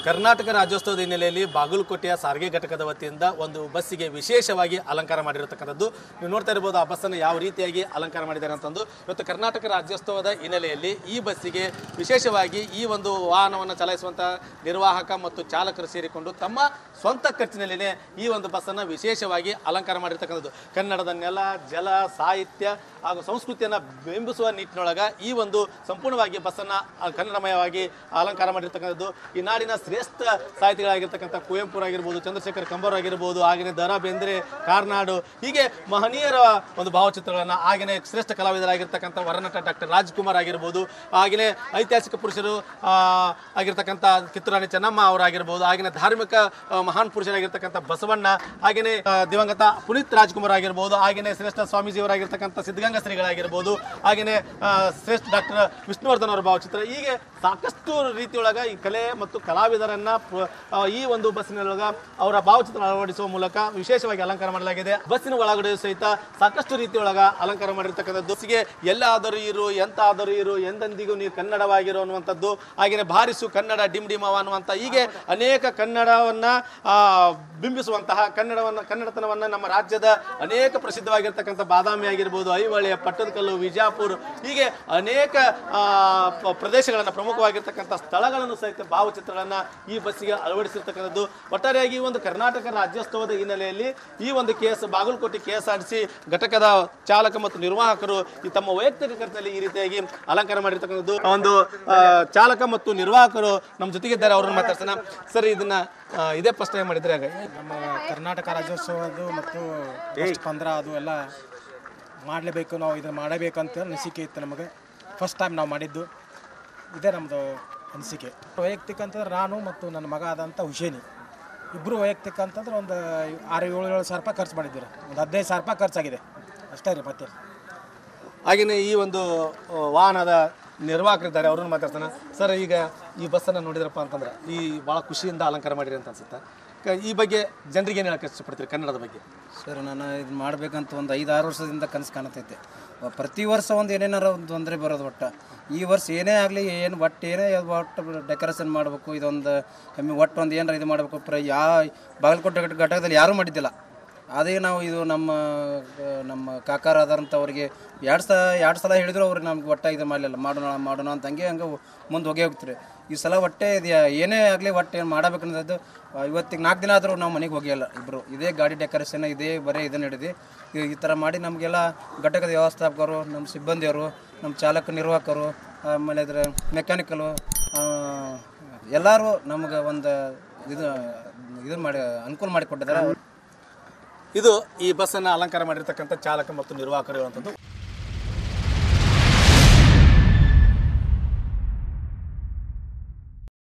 ಕರ್ನಾಟಕ ರಾಜ್ಯೋತ್ಸವದ ಹಿನ್ನೆಲೆಯಲ್ಲಿ ಬಾಗಲಕೋಟೆಯ ಸಾರಿಗೆ ಘಟಕದ ವತಿಯಿಂದ ಒಂದು ಬಸ್ಸಿಗೆ ವಿಶೇಷವಾಗಿ ಅಲಂಕಾರ ಮಾಡಿರತಕ್ಕಂಥದ್ದು ನೀವು ನೋಡ್ತಾ ಇರ್ಬೋದು ಆ ಬಸ್ಸನ್ನು ಯಾವ ರೀತಿಯಾಗಿ ಅಲಂಕಾರ ಮಾಡಿದ್ದಾರೆ ಅಂತಂದು ಇವತ್ತು ಕರ್ನಾಟಕ ರಾಜ್ಯೋತ್ಸವದ ಹಿನ್ನೆಲೆಯಲ್ಲಿ ಈ ಬಸ್ಸಿಗೆ ವಿಶೇಷವಾಗಿ ಈ ಒಂದು ವಾಹನವನ್ನು ಚಲಾಯಿಸುವಂಥ ನಿರ್ವಾಹಕ ಮತ್ತು ಚಾಲಕರು ಸೇರಿಕೊಂಡು ತಮ್ಮ ಸ್ವಂತ ಖರ್ಚಿನಲ್ಲಿನೇ ಈ ಒಂದು ಬಸ್ಸನ್ನು ವಿಶೇಷವಾಗಿ ಅಲಂಕಾರ ಮಾಡಿರ್ತಕ್ಕಂಥದ್ದು ಕನ್ನಡದ ನೆಲ ಜಲ ಸಾಹಿತ್ಯ ಹಾಗೂ ಸಂಸ್ಕೃತಿಯನ್ನು ಬಿಂಬಿಸುವ ನಿಟ್ಟಿನೊಳಗ ಈ ಒಂದು ಸಂಪೂರ್ಣವಾಗಿ ಬಸ್ಸನ್ನು ಆ, ಕನ್ನಡಮಯವಾಗಿ ಅಲಂಕಾರ ಮಾಡಿರ್ತಕ್ಕಂಥದ್ದು ಈ ನಾಡಿನ ಶ್ರೇಷ್ಠ ಸಾಹಿತಿಗಳಾಗಿರ್ತಕ್ಕಂಥ ಕುವೆಂಪು ಆಗಿರ್ಬೋದು ಚಂದ್ರಶೇಖರ್ ಕಂಬರ್ ಆಗಿರ್ಬೋದು ಹಾಗೆಯೇ ದರಾ ಬೇಂದ್ರೆ ಕಾರ್ನಾಡು ಹೀಗೆ ಮಹನೀಯರ ಒಂದು ಭಾವಚಿತ್ರಗಳನ್ನು ಹಾಗೆಯೇ ಶ್ರೇಷ್ಠ ಕಲಾವಿದರಾಗಿರ್ತಕ್ಕಂಥ ವರನಟ ಡಾಕ್ಟರ್ ರಾಜ್ಕುಮಾರ್ ಆಗಿರ್ಬೋದು ಹಾಗೆಯೇ ಐತಿಹಾಸಿಕ ಪುರುಷರು ಆ, ಆಗಿರ್ತಕ್ಕಂಥ ಕಿತ್ತೂರಾಣಿ ಚೆನ್ನಮ್ಮ ಅವರಾಗಿರ್ಬೋದು ಹಾಗೆಯೇ ಧಾರ್ಮಿಕ ಆ, ಮಹಾನ್ ಪುರುಷರಾಗಿರ್ತಕ್ಕಂಥ ಬಸವಣ್ಣ ಹಾಗೆಯೇ ಆ, ದಿವಂಗತ ಪುನೀತ್ ರಾಜ್ಕುಮಾರ್ ಆಗಿರ್ಬೋದು ಹಾಗೆಯೇ ಶ್ರೇಷ್ಠ ಸ್ವಾಮೀಜಿಯವರಾಗಿರ್ತಕ್ಕಂಥ ಸಿದ್ಧಗಂಗಾ ಶ್ರೀಗಳಾಗಿರ್ಬೋದು ಹಾಗೆಯೇ ಆ, ಶ್ರೇಷ್ಠ ಡಾಕ್ಟರ್ ವಿಷ್ಣುವರ್ಧನ್ ಅವರ ಭಾವಚಿತ್ರ ಹೀಗೆ ಸಾಕಷ್ಟು ರೀತಿಯೊಳಗ ಈ ಕಲೆ ಮತ್ತು ಕಲಾವಿದರನ್ನ ಪ್ರ- ಆ, ಈ ಒಂದು ಬಸ್ಸಿನೊಳಗ ಅವರ ಭಾವಚಿತ್ರ ಅಳವಡಿಸುವ ಮೂಲಕ ವಿಶೇಷವಾಗಿ ಅಲಂಕಾರ ಮಾಡಲಾಗಿದೆ ಬಸ್ಸಿನ ಒಳಗಡೆ ಸಹಿತ ಸಾಕಷ್ಟು ರೀತಿಯೊಳಗ ಅಲಂಕಾರ ಮಾಡಿರ್ತಕ್ಕಂಥದ್ದು ಬಸ್ಸಿಗೆ ಎಲ್ಲಾದರೂ ಇರು ಎಂತಾದರೂ ಇರು ಎಂದೆಂದಿಗೂ ನೀವು ಕನ್ನಡವಾಗಿರು ಅನ್ನುವಂಥದ್ದು ಹಾಗೆಯೇ ಬಾರಿಸು ಕನ್ನಡ ಡಿಮ್ ಡಿಮವ ಅನ್ನುವಂಥ ಹೀಗೆ ಅನೇಕ ಕನ್ನಡವನ್ನ ಆ, ಬಿಂಬಿಸುವಂತಹ ಕನ್ನಡವನ್ನ ಕನ್ನಡತನವನ್ನ ನಮ್ಮ ರಾಜ್ಯದ ಅನೇಕ ಪ್ರಸಿದ್ಧವಾಗಿರ್ತಕ್ಕಂಥ ಬಾದಾಮಿ ಆಗಿರ್ಬೋದು ಐಹೊಳೆ ಪಟ್ಟದಕಲ್ಲು ವಿಜಾಪುರ ಹೀಗೆ ಅನೇಕ ಆ, ಪ- ಪ್ರದೇಶಗಳನ್ನ ಪ್ರಮುಖವಾಗಿರ್ತಕ್ಕಂಥ ಸ್ಥಳಗಳನ್ನು ಸಹಿತ ಭಾವಚಿತ್ರಗಳನ್ನ ಈ ಬಸ್ಸಿಗೆ ಅಳವಡಿಸಿರ್ತಕ್ಕಂಥದ್ದು ಒಟ್ಟಾರೆಯಾಗಿ ಈ ಒಂದು ಕರ್ನಾಟಕ ರಾಜ್ಯೋತ್ಸವದ ಹಿನ್ನೆಲೆಯಲ್ಲಿ ಈ ಒಂದು K S Bagalkot K S R T C ಘಟಕದ ಚಾಲಕ ಮತ್ತು ನಿರ್ವಾಹಕರು ಈ ತಮ್ಮ ವೈಯಕ್ತಿಕ ಖರ್ಚಲ್ಲಿ ಈ ರೀತಿಯಾಗಿ ಅಲಂಕಾರ ಮಾಡಿರ್ತಕ್ಕಂಥದ್ದು ಒಂದು ಆ, ಚಾಲಕ ಮತ್ತು ನಿರ್ವಾಹಕರು ನಮ್ಮ ಜೊತೆಗಿದ್ದಾರೆ ಅವ್ರನ್ನ ಮಾತಾಡ್ಸೋಣ ಸರ್ ಇದನ್ನ ಆ, ಇದೇ ಫಸ್ಟ್ ಟೈಮ್ ಮಾಡಿದ್ರೆ ಹಾಗೆ ನಮ್ಮ ಕರ್ನಾಟಕ ರಾಜ್ಯೋತ್ಸವದ್ದು ಮತ್ತು ಆಗಸ್ಟ್ ಪಂದ್ರ ಅದು ಎಲ್ಲ ಮಾಡಲೇಬೇಕು ನಾವು ಇದನ್ನು ಮಾಡಬೇಕಂತ ಅನಿಸಿಕೆ ಇತ್ತು ನಮಗೆ ಫಸ್ಟ್ ಟೈಮ್ ನಾವು ಮಾಡಿದ್ದು ಇದೇ ನಮ್ಮದು ಅನಿಸಿಕೆ ವೈಯಕ್ತಿಕ ಅಂತಂದ್ರೆ ನಾನು ಮತ್ತು ನನ್ನ ಮಗ ಆದಂಥ ಹುಷೇನಿ ಇಬ್ಬರು ವೈಯಕ್ತಿಕ ಅಂತಂದ್ರೆ ಒಂದು ಆರು ಏಳು ಏಳು ಸಾವಿರ ರೂಪಾಯಿ ಖರ್ಚು ಮಾಡಿದ್ದೀರಿ ಒಂದು ಹದಿನೈದು ಸಾವಿರ ರೂಪಾಯಿ ಖರ್ಚಾಗಿದೆ ಅಷ್ಟೇ ರೀ ಮತ್ತೆ ಹಾಗೆಯೇ ಈ ಒಂದು ಆ, ವಾಹನದ ನಿರ್ವಾಹಕರಿದ್ದಾರೆ ಅವ್ರನ್ನ ಮಾತಾಡ್ತಾನೆ ಸರ್ ಈಗ ಈ ಬಸ್ಸನ್ನು ನೋಡಿದ್ರಪ್ಪ ಅಂತಂದ್ರೆ ಈ ಭಾಳ ಖುಷಿಯಿಂದ ಅಲಂಕಾರ ಮಾಡಿರಿ ಅಂತ ಅನ್ಸುತ್ತೆ ಕ- ಈ ಬಗ್ಗೆ ಜನರಿಗೆ ಏನು ಹೇಳಕ್ಕೆ ಇಷ್ಟಪಡ್ತೀರಿ ಕನ್ನಡದ ಬಗ್ಗೆ ಸರ್ ನಾನು ಇದು ಮಾಡಬೇಕಂತ ಒಂದು ಐದು ಆರು ವರ್ಷದಿಂದ ಕನಸು ಕಾಣತೈತೆ ವ- ಪ್ರತಿ ವರ್ಷ ಒಂದು ಏನೇನಾರ ಒಂದು ತೊಂದರೆ ಬರೋದು ಒಟ್ಟು ಈ ವರ್ಷ ಏನೇ ಆಗಲಿ ಏನು ಒಟ್ಟು ಏನೇ ಒಟ್ಟು ಡೆಕೋರೇಷನ್ ಮಾಡಬೇಕು ಇದೊಂದು ಕಮ್ಮಿ ಒಟ್ಟು ಒಂದು ಏನಾರ ಇದು ಮಾಡಬೇಕು ಪ್ರ ಯಾ ಬಾಗಲಕೋಟೆ ಘಟ- ಘಟಕದಲ್ಲಿ ಯಾರೂ ಮಾಡಿದ್ದಿಲ್ಲ ಅದೇ ನಾವು ಇದು ನಮ್ಮ ಆ, ನಮ್ಮ ಕಾಕಾರಾದಂಥ ಅವ್ರಿಗೆ ಎರಡು ಸಲ ಎರಡು ಸಲ ಹೇಳಿದ್ರು ಅವ್ರು ನಮ್ಗೆ ಒಟ್ಟ ಇದು ಮಾಡಲಿಲ್ಲ ಮಾಡೋಣ ಮಾಡೋಣ ಅಂತ ಹಂಗೆ ಹಂಗೆ ಮುಂದೆ ಹೋಗೇ ಹೋಗ್ತಾರೆ ಈ ಸಲ ಒಟ್ಟೆ ಇದು ಏನೇ ಆಗಲಿ ಒಟ್ಟು ಏನು ಮಾಡಬೇಕನ್ನೋದು ಇವತ್ತಿಗೆ ನಾಲ್ಕು ದಿನ ಆದರೂ ನಾವು ಮನೆಗೆ ಹೋಗಿಲ್ಲ ಇಬ್ಬರು ಇದೇ ಗಾಡಿ ಡೆಕೋರೇಷನ್ ಇದೇ ಬರೀ ಇದನ್ನ ಹಿಡಿದು ಈ ಥರ ಮಾಡಿ ನಮಗೆಲ್ಲ ಘಟಕದ ವ್ಯವಸ್ಥಾಪಕರು ನಮ್ಮ ಸಿಬ್ಬಂದಿಯವರು ನಮ್ಮ ಚಾಲಕ ನಿರ್ವಾಹಕರು ಆಮೇಲೆ ಇದ್ರ ಮೆಕ್ಯಾನಿಕಲು ಎಲ್ಲರೂ ನಮ್ಗೆ ಒಂದು ಇದು ಇದು ಮಾಡಿ ಅನುಕೂಲ ಮಾಡಿಕೊಟ್ಟಿದ್ದಾರೆ ಇದು ಈ ಬಸ್ಸನ್ನು ಅಲಂಕಾರ ಮಾಡಿರ್ತಕ್ಕಂಥ ಚಾಲಕ ಮತ್ತು ನಿರ್ವಾಹಕರು ಇರುವಂಥದ್ದು